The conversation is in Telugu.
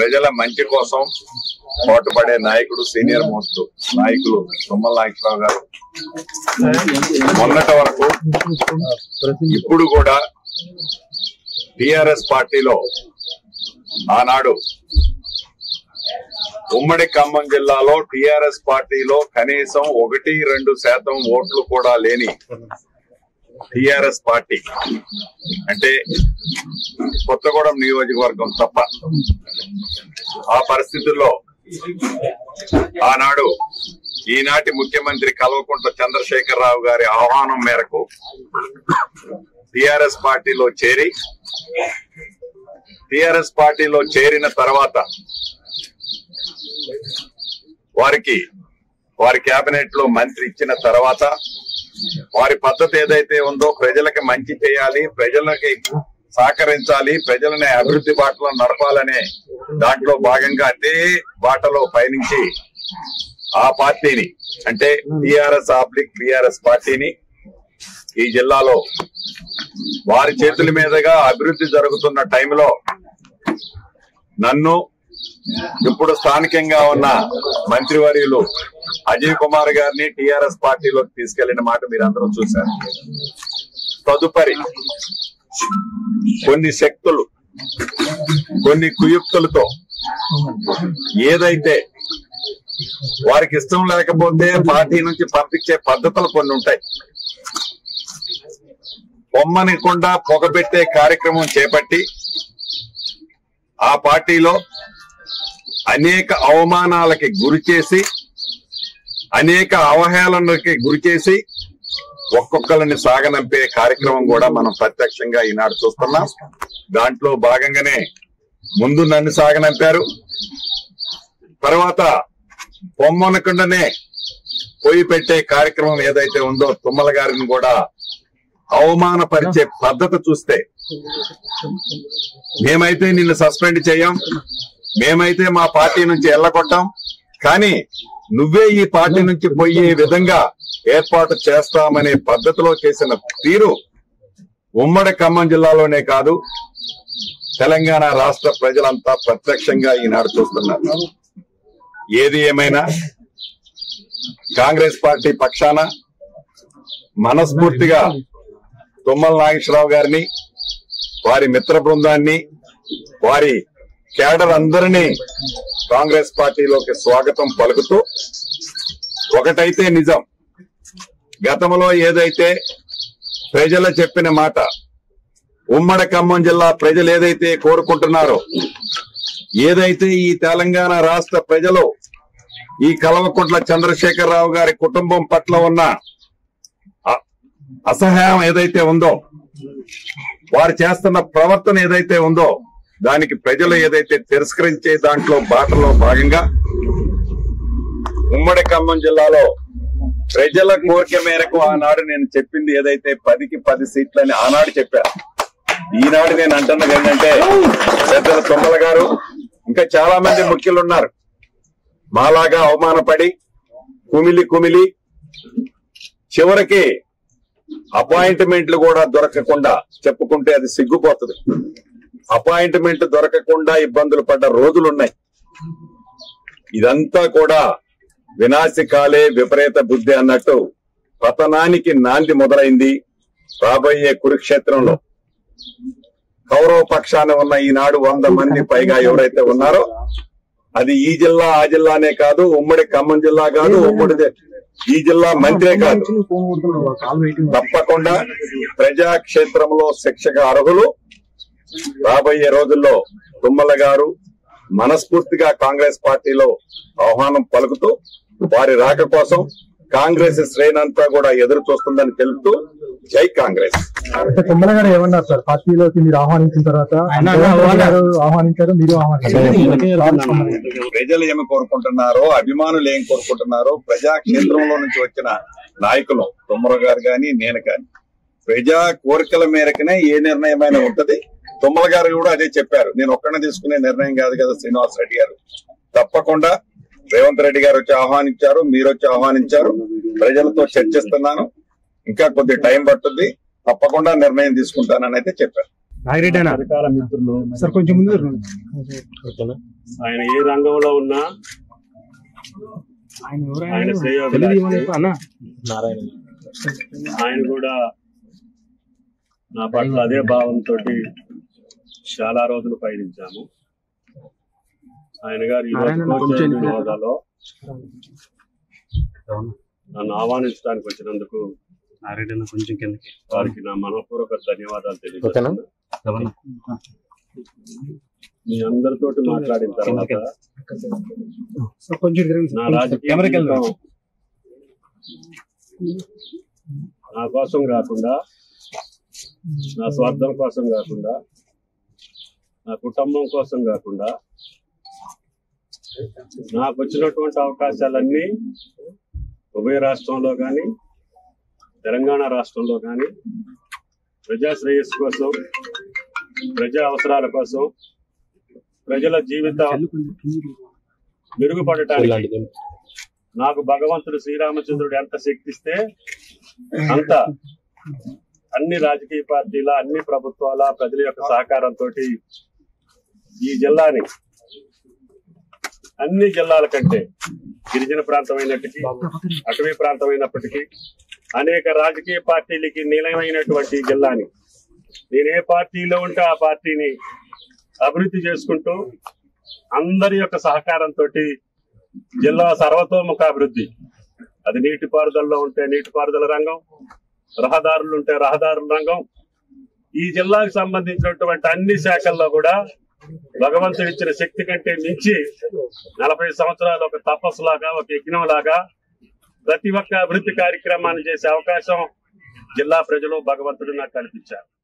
ప్రజల మంచి కోసం పోటుపడే నాయకుడు సీనియర్ మోస్ట్ నాయకులు తుమ్మల నాగేశ్వరరావు గారు మొన్నటి వరకు ఇప్పుడు కూడా టిఆర్ఎస్ పార్టీలో ఆనాడు ఉమ్మడి ఖమ్మం జిల్లాలో టిఆర్ఎస్ పార్టీలో కనీసం ఒకటి రెండు శాతం ఓట్లు కూడా లేని టిఆర్ఎస్ పార్టీ అంటే కొత్తగూడెం నియోజకవర్గం తప్ప ఆ పరిస్థితుల్లో ఆనాడు ఈనాటి ముఖ్యమంత్రి కల్వకుంట్ల చంద్రశేఖరరావు గారి ఆహ్వానం మేరకు టిఆర్ఎస్ పార్టీలో చేరి టిఆర్ఎస్ పార్టీలో చేరిన తర్వాత వారికి వారి కేబినెట్ లో మంత్రి ఇచ్చిన తర్వాత వారి పద్ధతి ఏదైతే ఉందో ప్రజలకి మంచి చేయాలి ప్రజలకి సహకరించాలి ప్రజలని అభివృద్ధి బాటలో నడపాలనే దాంట్లో భాగంగా అదే బాటలో పయనించి ఆ పార్టీని అంటే టిఆర్ఎస్ ఆబ్లిక్ టిఆర్ఎస్ పార్టీని ఈ జిల్లాలో వారి చేతుల మీదుగా అభివృద్ధి జరుగుతున్న టైంలో నన్ను ఇప్పుడు స్థానికంగా ఉన్న మంత్రివర్యులు అజయ్ కుమార్ గారిని టిఆర్ఎస్ పార్టీలోకి తీసుకెళ్లిన మాట మీరందరూ చూశారు తదుపరి కొన్ని శక్తులు కొన్ని కుయుక్తులతో ఏదైతే వారికి ఇష్టం లేకపోతే పార్టీ నుంచి పంపించే పద్ధతులు కొన్ని ఉంటాయి బొమ్మనికుండా పొగబెట్టే కార్యక్రమం చేపట్టి ఆ పార్టీలో అనేక అవమానాలకి గురి చేసి అనేక అవహేళనలకి గురి చేసి ఒక్కొక్కరిని సాగనంపే కార్యక్రమం కూడా మనం ప్రత్యక్షంగా ఈనాడు చూస్తున్నాం దాంట్లో భాగంగానే ముందు నన్ను సాగనంపారు తర్వాత పొమ్మనకుండానే పొయ్యి పెట్టే కార్యక్రమం ఏదైతే ఉందో తుమ్మల గారిని కూడా అవమానపరిచే పద్ధతి చూస్తే మేమైతే నిన్ను సస్పెండ్ చేయం మేమైతే మా పార్టీ నుంచి ఎల్లగొట్టాం కానీ నువ్వే ఈ పార్టీ నుంచి పోయే విధంగా ఏర్పాటు చేస్తామనే పద్ధతిలో చేసిన తీరు ఉమ్మడి ఖమ్మం జిల్లాలోనే కాదు తెలంగాణ రాష్ట్ర ప్రజలంతా ప్రత్యక్షంగా ఈనాడు చూస్తున్నారు ఏది ఏమైనా కాంగ్రెస్ పార్టీ పక్షాన మనస్ఫూర్తిగా తుమ్మల నాగేశ్వరరావు గారిని వారి మిత్ర బృందాన్ని వారి కేడర్ అందరినీ కాంగ్రెస్ పార్టీలోకి స్వాగతం పలుకుతూ ఒకటైతే నిజం గతంలో ఏదైతే ప్రజలు చెప్పిన మాట ఉమ్మడి ఖమ్మం జిల్లా ప్రజలు ఏదైతే కోరుకుంటున్నారో ఏదైతే ఈ తెలంగాణ రాష్ట్ర ప్రజలు ఈ కల్వకుంట్ల చంద్రశేఖరరావు గారి కుటుంబం పట్ల ఉన్న అ- అసహ్యం ఏదైతే ఉందో వారు చేస్తున్న ప్రవర్తన ఏదైతే ఉందో దానికి ప్రజలు ఏదైతే తిరస్కరించే దాంట్లో బాటలో భాగంగా ఉమ్మడి ఖమ్మం జిల్లాలో ప్రజల కోరిక మేరకు ఆనాడు నేను చెప్పింది ఏదైతే పదికి పది సీట్లని ఆనాడు చెప్పాను ఈనాడు నేను అంటున్నది ఏంటంటే పెద్దల తొమ్మల గారు ఇంకా చాలా మంది ముఖ్యులు ఉన్నారు మాలాగా అవమానపడి కుమిలి కుమిలి చివరికి అపాయింట్మెంట్లు కూడా దొరకకుండా చెప్పుకుంటే అది సిగ్గుపోతుంది అపాయింట్మెంట్ దొరకకుండా ఇబ్బందులు పడ్డ రోజులున్నాయి ఇదంతా కూడా వినాశకాలే విపరీత బుద్ధి అన్నట్టు పతనానికి నాంది మొదలైంది రాబోయే కురుక్షేత్రంలో కౌరవ పక్షాన ఉన్న ఈనాడు వంద మంది పైగా ఎవరైతే ఉన్నారో అది ఈ జిల్లా ఆ జిల్లానే కాదు ఉమ్మడి ఖమ్మం జిల్లా కాదు ఉమ్మడి దే- ఈ జిల్లా మంత్రే కాదు తప్పకుండా ప్రజాక్షేత్రంలో శిక్షకు అర్హులు రాబోయే రోజుల్లో తుమ్మల గారు మనస్ఫూర్తిగా కాంగ్రెస్ పార్టీలో ఆహ్వానం పలుకుతూ వారి రాక కోసం కాంగ్రెస్ శ్రేణి అంతా కూడా ఎదురు చూస్తుందని తెలుపుతూ జై కాంగ్రెస్ అంటే తుమ్మల గారు ఏమన్నారు సార్ పార్టీలోకి మీరు ఆహ్వానించిన తర్వాత రేవంత్ రెడ్డి గారు ఆహ్వానించారు మీరు ఆహ్వానించారు ప్రజలు ఏమి కోరుకుంటున్నారో అభిమానులు ఏం కోరుకుంటున్నారో ప్రజా క్షేత్రంలో నుంచి వచ్చిన నాయకులు తుమ్మర గారు గాని నేను గాని ప్రజా కోరికల మేరకనే ఏ నిర్ణయమైనా ఉంటది తుమ్మల గారు కూడా అదే చెప్పారు నేను ఒక్కనే తీసుకునే నిర్ణయం కాదు కదా శ్రీనివాస్ రెడ్డి గారు తప్పకుండా రేవంత్ రెడ్డి గారు వచ్చి ఆహ్వానించారు మీరు వచ్చి ఆహ్వానించారు ప్రజలతో చర్చిస్తున్నాను ఇంకా కొద్ది టైం పట్టుద్ది తప్పకుండా నిర్ణయం తీసుకుంటానని అయితే చెప్పారు నాగిరెడ్డి అన్న అధికార మిత్రులు సార్ కొంచెం ముందు రండి. ఆయన ఏ రంగంలో ఉన్నా ఆయన ఎవరు ఆయన ఆయన? శ్రేయోభిలాషి. తెలియదు ఏమని చెప్పు అన్న ఆయన కూడా నా పట్ల అదే భావంతో చాలా రోజులు పయనించాము ఆయన గారు ఈ రోజు నారాయణ కోచ్ కొంచెం అయిన హోదాలో నన్ను ఆహ్వానించడానికి వచ్చినందుకు నారాయణ కొంచెం కిందకి వారికి నా మనపూర్వక ధన్యవాదాలు తెలియజేస్తున్నాను మీ అందరితోటి మాట్లాడిన తర్వాత సార్ కొంచెం తిరగండి నా సార్. రాజకీయ కెమెరాకి వెళ్దాం. జీవితం నా కోసం కాకుండా నా స్వార్థం కోసం కాకుండా నా కుటుంబం కోసం కాకుండా నాకు వచ్చినటువంటి అవకాశాలన్నీ ఉభయ రాష్ట్రంలో కానీ తెలంగాణ రాష్ట్రంలో కానీ ప్రజా శ్రేయస్సు కోసం ప్రజా అవసరాల కోసం ప్రజల జీవితం మెరుగుపడటానికి నాకు భగవంతుడు శ్రీరామచంద్రుడు ఎంత శక్తిస్తే అంత అన్ని రాజకీయ పార్టీల అన్ని ప్రభుత్వాల ప్రజల యొక్క సహకారంతో ఈ జిల్లాని అన్ని జిల్లాల కంటే గిరిజన ప్రాంతమైనప్పటికీ అటవీ ప్రాంతమైనప్పటికీ అనేక రాజకీయ పార్టీలకి నిలయమైనటువంటి ఈ జిల్లాని నేను ఏ పార్టీలో ఉంటే ఆ పార్టీని అభివృద్ధి చేసుకుంటూ అందరి యొక్క సహకారంతో జిల్లా సర్వతోముఖ అభివృద్ధి అది నీటిపారుదలలో ఉంటే నీటిపారుదల రంగం రహదారులు ఉంటే రహదారుల రంగం ఈ జిల్లాకు సంబంధించినటువంటి అన్ని శాఖల్లో కూడా భగవంతుడు ఇచ్చిన శక్తి కంటే మించి నలభై సంవత్సరాలు ఒక తపస్సు లాగా ఒక యజ్ఞం లాగా ప్రతి ఒక్క అభివృద్ధి కార్యక్రమాన్ని చేసే అవకాశం జిల్లా ప్రజలు భగవంతుడు నాకు కల్పించారు